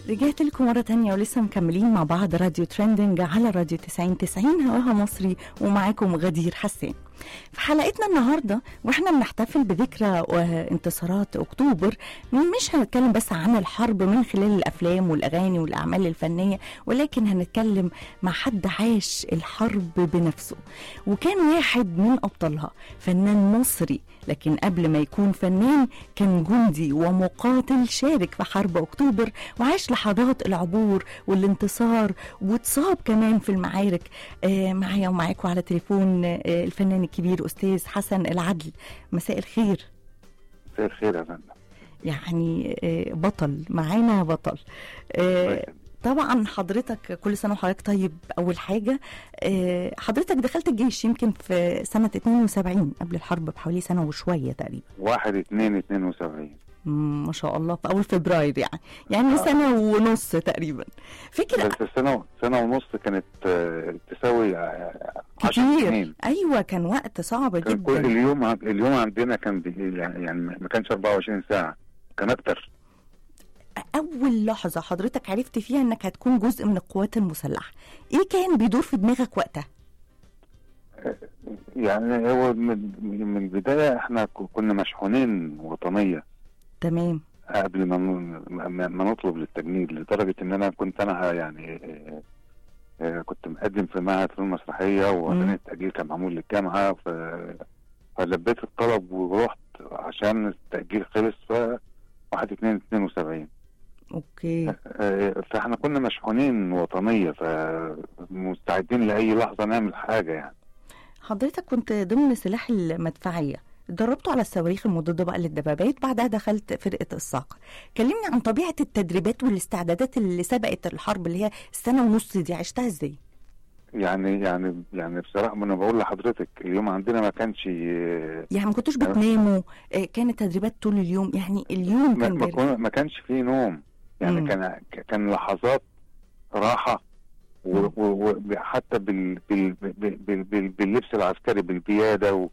رجعت لكم مرة تانية ولسه مكملين مع بعض راديو ترندنج على راديو 90 90 هواها مصري ومعاكم غدير حسين في حلقتنا النهارده واحنا بنحتفل بذكرى وانتصارات اكتوبر مش هنتكلم بس عن الحرب من خلال الافلام والاغاني والاعمال الفنيه ولكن هنتكلم مع حد عاش الحرب بنفسه وكان واحد من ابطالها فنان مصري لكن قبل ما يكون فنان كان جندي ومقاتل شارك في حرب اكتوبر وعاش لحظات العبور والانتصار واتصاب كمان في المعارك آه معايا ومعاكم على تليفون آه الفنان الكبير استاذ حسن العدل مساء الخير مساء الخير يا فندم يعني آه بطل معانا بطل آه طبعا حضرتك كل سنه وحضرتك طيب اول حاجه آه حضرتك دخلت الجيش يمكن في سنه 72 قبل الحرب بحوالي سنه وشويه تقريبا 1 2 72 ما شاء الله في اول فبراير يعني يعني آه. سنه ونص تقريبا فكره بس سنة سنة ونص كانت آه، تساوي آه، 10 كتير سنين ايوه كان وقت صعب كان كل جدا اليوم عن- اليوم عندنا كان بي- يعني يعني ما كانش 24 ساعة كان أكتر اول لحظه حضرتك عرفت فيها انك هتكون جزء من القوات المسلحه ايه كان بيدور في دماغك وقتها يعني هو من من البداية احنا ك- كنا مشحونين وطنية تمام قبل ما ن- ما ما نطلب للتجنيد لدرجة إن أنا كنت أنا يعني آه، آه، كنت مقدم في معهد فنون مسرحية وبعدين التأجيل كان معمول للجامعة ف فلبيت الطلب ورحت عشان التأجيل خلص ف 1 2 72 اوكي آه، فاحنا كنا مشحونين وطنية فمستعدين لأي لحظة نعمل حاجة يعني حضرتك كنت ضمن سلاح المدفعيه اتدربتوا على الصواريخ المضاده بقى للدبابات بعدها دخلت فرقه الصقر كلمني عن طبيعه التدريبات والاستعدادات اللي سبقت الحرب اللي هي السنه ونص دي عشتها ازاي يعني يعني يعني بصراحة ما أنا بقول لحضرتك اليوم عندنا ما كانش آه، يعني ما كنتوش بتناموا آه، كانت تدريبات طول اليوم يعني اليوم ما, كان ما, بيرجع. كون- ما كانش فيه نوم يعني مم. كان كان لحظات راحه مم. وحتى بال بال بال بال بال باللبس العسكري بالبياده و-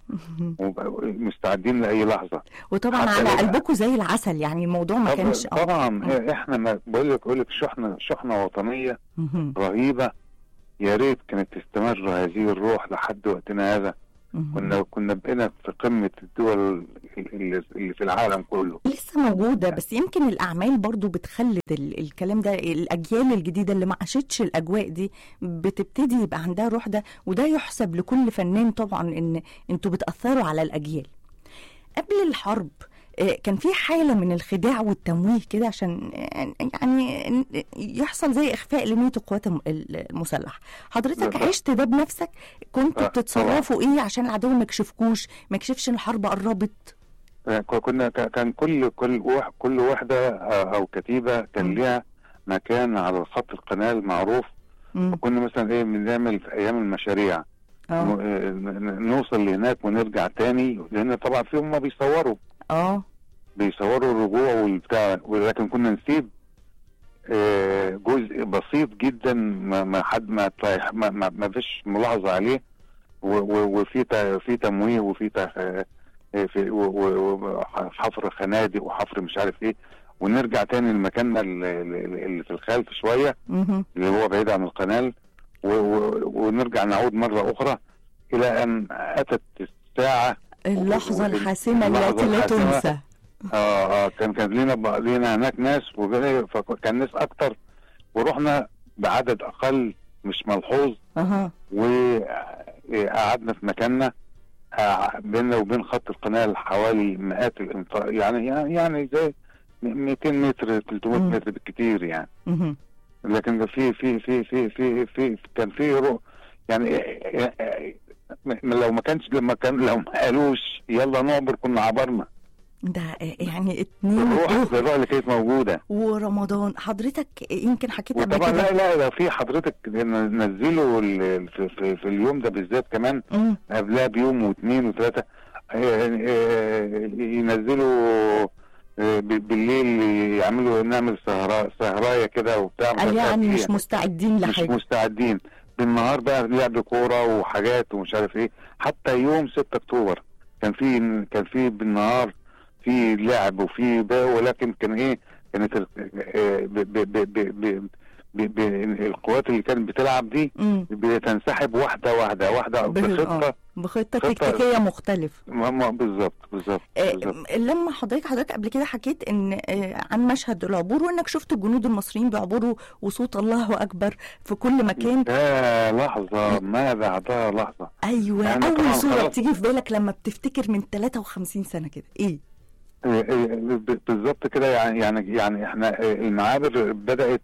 ومستعدين لاي لحظه وطبعا حتى على لو- قلبكم زي العسل يعني الموضوع ما طب- كانش آه. طبعا مم. احنا ما بقول لك بقول لك شحنه شحنه وطنيه مهم. رهيبه يا ريت كانت تستمر هذه الروح لحد وقتنا هذا مهم. كنا كنا بقينا في قمه الدول اللي اللي في العالم كله لسه موجودة بس يمكن الأعمال برضو بتخلد ال- الكلام ده الأجيال الجديدة اللي ما عاشتش الأجواء دي بتبتدي يبقى عندها روح ده وده يحسب لكل فنان طبعا إن أنتوا بتأثروا على الأجيال قبل الحرب آه، كان في حالة من الخداع والتمويه كده عشان آه، يعني يحصل زي إخفاء لمية القوات الم- المسلحة حضرتك لا، لا. عشت ده بنفسك كنتوا آه، بتتصرفوا إيه عشان العدو ما يكشفكوش ما يكشفش إن الحرب قربت كنا كان كل كل واحد كل وحده او كتيبه كان مم. ليها مكان على خط القناه المعروف مم. كنا مثلا ايه بنعمل في ايام المشاريع اه ن- آه، ن- نوصل لهناك ونرجع تاني لان طبعا في هم بيصوروا اه بيصوروا الرجوع والبتاع ولكن كنا نسيب آه، جزء بسيط جدا ما ما حد ما تلاح- ما, ما, ما فيش ملاحظه عليه و- و- وفي ت- في تمويه وفي ت- آه، في و- و- وحفر خنادق وحفر مش عارف ايه ونرجع تاني لمكاننا ال- ال- اللي في الخلف شويه مهم. اللي هو بعيد عن القناه و- و- ونرجع نعود مره اخرى الى ان اتت الساعه اللحظة وال- الحاسمة اللحظة التي لا الحاسمة. تنسى اه اه كان كان لينا بقى لينا هناك ناس وغير- فكان ناس اكتر ورحنا بعدد اقل مش ملحوظ اها وقعدنا في مكاننا آه، بيننا وبين خط القناه حوالي مئات الامتار يعني يعني يعني زي 200 متر 300 مم. متر بالكتير يعني مهم. لكن في في في في في في كان في رو يعني آه، آه، م- لو ما كانش لما كان لو ما قالوش يلا نعبر كنا عبرنا ده يعني اتنين الروح روح الروح اللي كانت موجوده ورمضان حضرتك يمكن حكيت قبل وطبعا لا كده لا ده في حضرتك نزلوا ال- في, في, في اليوم ده بالذات كمان مم. قبلها بيوم واثنين وثلاثه آه، آه، ينزلوا آه، ب- بالليل يعملوا نعمل سهرة سهرايه كده وبتاع قال يعني مش مستعدين مش لحاجة مستعدين بالنهار بقى لعب كوره وحاجات ومش عارف ايه حتى يوم 6 اكتوبر كان في كان في بالنهار في لعب وفي بقى ولكن كان ايه كانت ال- آه، ب- ب- ب- ب- ب- ب- ب- القوات اللي كانت بتلعب دي مم. بتنسحب واحده واحده واحده به- بخطه آه. بخطه خطة- تكتيكيه مختلفه ما- ما- بالظبط بالظبط آه، بالظبط لما حضرتك حضرتك قبل كده حكيت ان آه، عن مشهد العبور وانك شفت الجنود المصريين بيعبروا وصوت الله اكبر في كل مكان يا لحظه ما بعدها لحظه ايوه يعني اول طبعاً صوره خلاص. بتيجي في بالك لما بتفتكر من 53 سنه كده ايه آه، آه، ب- بالظبط كده يعني يعني يعني احنا آه، المعابر بدات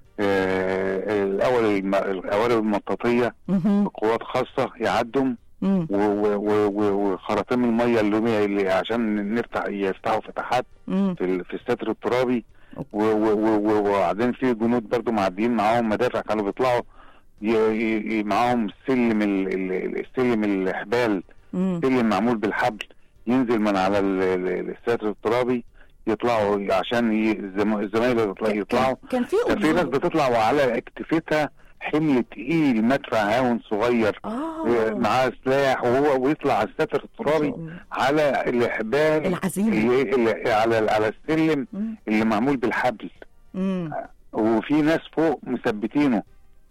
آه، الاول الم- الاوائل المطاطيه مهم. بقوات خاصه يعدوا مم. و- و- و- و- وخراطيم الميه اللي اللي عشان نفتح يفتحوا فتحات مم. في ال- في الستر الترابي أوكي. و- و- و- و- وبعدين في جنود برضو معديين معاهم مدافع كانوا بيطلعوا ي- ي- ي- معاهم سلم ال- ال- السلم الحبال مم. سلم معمول بالحبل ينزل من على ال- ال- الستر الترابي يطلعوا عشان ي- الزم- الزمايل يطلع- يطلعوا كان- كان في كان في ناس أجور. بتطلع وعلى اكتفتها حمل تقيل مدفع هاون صغير اه معاه سلاح وهو ويطلع على الستر الترابي على الاحبال العزيمه اللي اللي على على السلم مم. اللي معمول بالحبل مم. وفي ناس فوق مثبتينه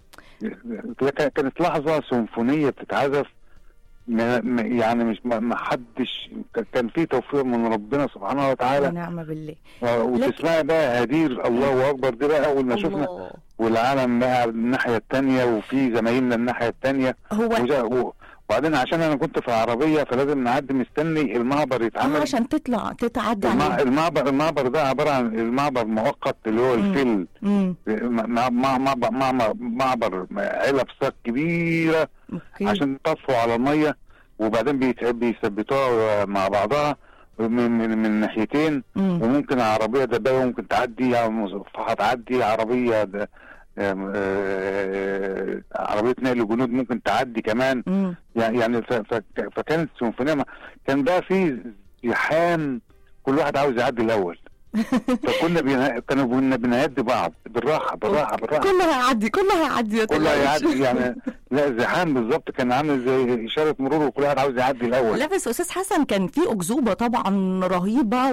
لك- كانت لحظة سيمفونية بتتعزف ما- ما- يعني مش ما ما حدش كان في توفيق من ربنا سبحانه وتعالى ونعم بالله آه، وتسمعي بقى هدير الله اكبر دي بقى اول ما شفنا الله. والعالم بقى الناحيه الثانيه وفي زمايلنا الناحيه الثانيه هو وبعدين عشان انا كنت في عربيه فلازم نعدي مستني المعبر اه يتعمل عشان تطلع تتعدى المع... عليه المعبر المعبر ده عباره عن المعبر مؤقت اللي هو مم. الفيل مم. مع مع معبر معبر, معبر علب صاج كبيره اوكي عشان يطفوا على الميه وبعدين بيت- بيثبتوها مع بعضها من من, من ناحيتين مم. وممكن عربيه دبابه ممكن تعدي او مصفحه تعدي عربيه د... آم، آه، عربيه نقل جنود ممكن تعدي كمان مم. يعني يعني ف... ف... فكانت سيمفونيه ما- كان بقى في زحام كل واحد عاوز يعدي الاول فكنا بينا... كانوا كنا بنهدي بعض بالراحه بالراحه بالراحه كله هيعدي كله هيعدي يا كله تلاش. يعدي يعني لا زحام بالظبط كان عامل زي اشاره مرور وكل واحد عاوز يعدي الاول لا بس استاذ حسن كان في اكذوبه طبعا رهيبه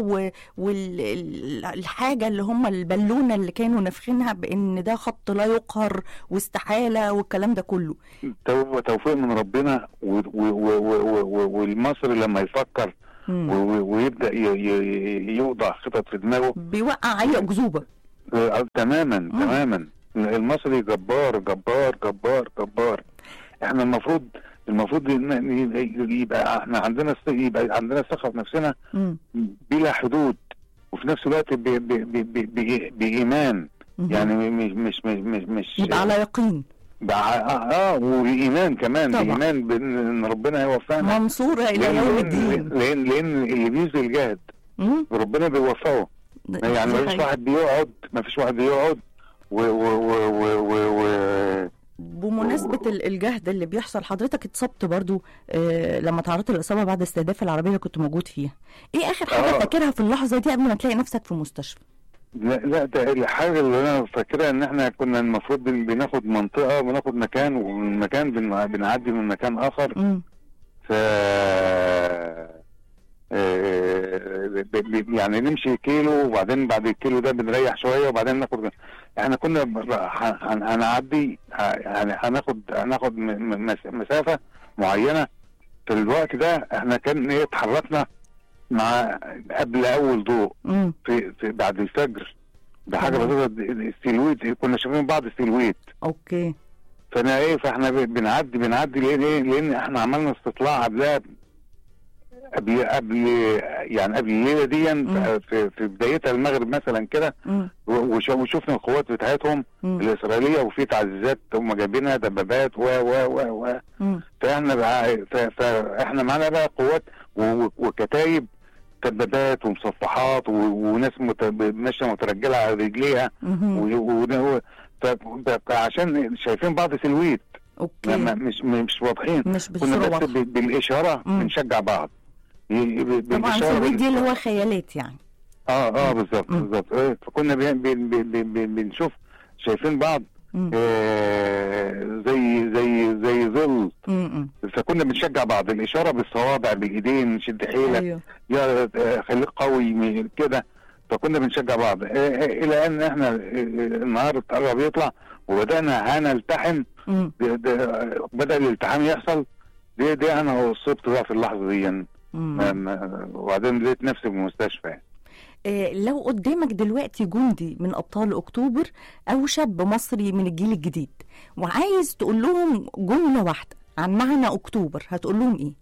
والحاجه اللي هم البالونه اللي كانوا نافخينها بان ده خط لا يقهر واستحاله والكلام ده كله تو- توفيق من ربنا و- و- و- و- و- والمصري لما يفكر مم. و- و- ويبدا ي- ي- يوضع خطط في دماغه بيوقع اي اكذوبه آه، تماما تماما المصري جبار جبار جبار جبار احنا المفروض المفروض إن- ي- يبقى احنا عندنا الث- يبقى عندنا ثقه في نفسنا مم. بلا حدود وفي نفس الوقت ب- ب- ب- ب- ب- بايمان مهم. يعني مش مش مش مش, مش يبقى على يقين بع- اه, آه وايمان كمان طبعا. بايمان بان إن ربنا هيوفقنا منصوره الى لأن- يوم لأن- الدين لان لان اللي بيبذل جهد مم. ربنا بيوفقه ده- يعني دي ما فيش حقيقة. واحد بيقعد ما فيش واحد بيقعد و و و و و, و بمناسبة ال- الجهد اللي بيحصل حضرتك اتصبت برضو آه لما تعرضت للإصابة بعد استهداف العربية اللي كنت موجود فيها ايه آخر حاجة آه. فاكرها في اللحظة دي قبل ما تلاقي نفسك في مستشفى لا, لا ده الحاجه اللي انا فاكرها ان احنا كنا المفروض بن- بناخد منطقه بناخد مكان ومن مكان بن- بنعدي من مكان اخر مم. ف آه، ب- ب- يعني نمشي كيلو وبعدين بعد الكيلو ده بنريح شويه وبعدين ناخد احنا كنا ب- ه- هن- هنعدي ه- يعني هناخد هناخد م- م- مس- مسافه معينه في الوقت ده احنا كان ايه اتحركنا مع قبل اول ضوء مم. في, في بعد الفجر بحاجه تمام. بسيطه السيلويت كنا شايفين بعض السيلويت اوكي فانا ايه فاحنا ب- بنعدي بنعدي لان ايه لان احنا عملنا استطلاع قبلها قبل قبل يعني قبل الليله دي مم. في, في بدايتها المغرب مثلا كده مم. و- وش- وشفنا القوات بتاعتهم مم. الاسرائيليه وفي تعزيزات هم جايبينها دبابات و و و و مم. فاحنا بقى ف- فاحنا معانا بقى قوات و- وكتايب دبابات ومصفحات و- وناس مت- ماشيه مترجله على رجليها مهم. و- و- ف- عشان شايفين بعض سلويت ما- ما- اوكي مش مش واضحين مش كنا بصورة بس واضحة ب- بالاشاره مم. بنشجع بعض ي- ي- ب- طبعا بالإشارة سويد دي اللي بال- هو خيالات يعني اه اه بالظبط مم. بالظبط إيه، فكنا بي- بي- بي- بي- بي- بنشوف شايفين بعض مم. آه زي زي زي ظل مم. فكنا بنشجع بعض الاشاره بالصوابع بالايدين شد حيلك ايوه يا آه، خليك قوي م- كده فكنا بنشجع بعض آه، آه، الى ان احنا آه، آه، النهار قرب يطلع وبدانا هنلتحم مم. ده- ده- بدا الالتحام يحصل دي دي انا اصبت بقى في اللحظه دي ما- مم. ما- وبعدين لقيت نفسي في المستشفى يعني. آه، لو قدامك دلوقتي جندي من ابطال اكتوبر او شاب مصري من الجيل الجديد وعايز تقول لهم جمله واحده عن معنى اكتوبر هتقول لهم ايه؟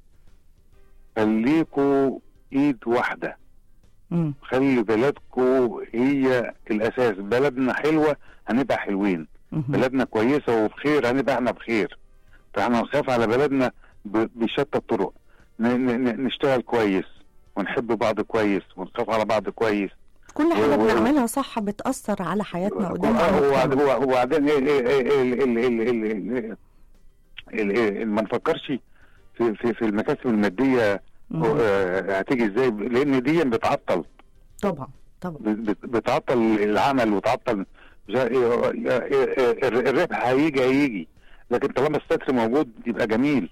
خليكوا ايد واحده مم. خلي بلدكوا هي الاساس بلدنا حلوه هنبقى حلوين مهم. بلدنا كويسه وبخير هنبقى احنا بخير فاحنا نخاف على بلدنا ب- بشتى الطرق ن- ن- ن- نشتغل كويس ونحب بعض كويس ونخاف على بعض كويس كل حاجه و- و- بنعملها صح بتاثر على حياتنا قدام آه، المجتمع. وبعد- وبعدين ال- ال- ال- ال- ال- ال- ال- ال- ما نفكرش في في في المكاسب الماديه مم. آه، هتيجي ازاي لان دي بتعطل طبعا طبعا بت- بتعطل العمل وتعطل مش عارف إيه، الر- الربح هيجي هيجي لكن طالما الستر موجود يبقى جميل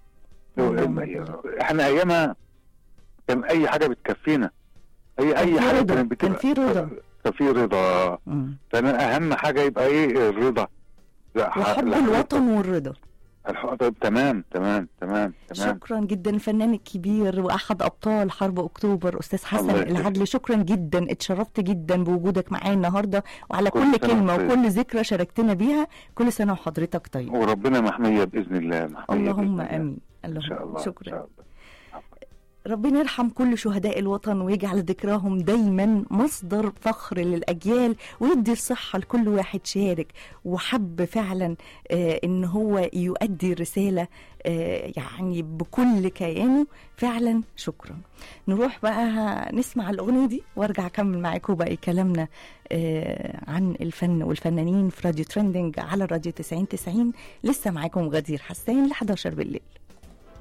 احنا ايامها كان اي حاجه بتكفينا اي كان اي في حاجه رضا، كانت كان في رضا. كان في رضا مم. فانا اهم حاجه يبقى ايه الرضا لا ح- وحب لا- الوطن والرضا الح- طيب تمام تمام تمام تمام شكرا جدا الفنان الكبير واحد ابطال حرب اكتوبر استاذ حسن الله يخليك. العدل شكرا جدا اتشرفت جدا بوجودك معايا النهارده وعلى كل كل سنة كلمه وأنت وكل ذكرى شاركتنا بيها كل سنه وحضرتك طيب وربنا محميه باذن الله محميه اللهم بإذن الله. امين ان اللهم شاء الله شكرا إن شاء الله. ربنا يرحم كل شهداء الوطن ويجعل ذكراهم دايما مصدر فخر للأجيال ويدي الصحة لكل واحد شارك وحب فعلا آه إن هو يؤدي الرسالة آه يعني بكل كيانه فعلا شكرا نروح بقى نسمع الأغنية دي وارجع أكمل معاكم باقي كلامنا آه عن الفن والفنانين في راديو ترندنج على الراديو 90 90 لسه معاكم غدير حسان ل 11 بالليل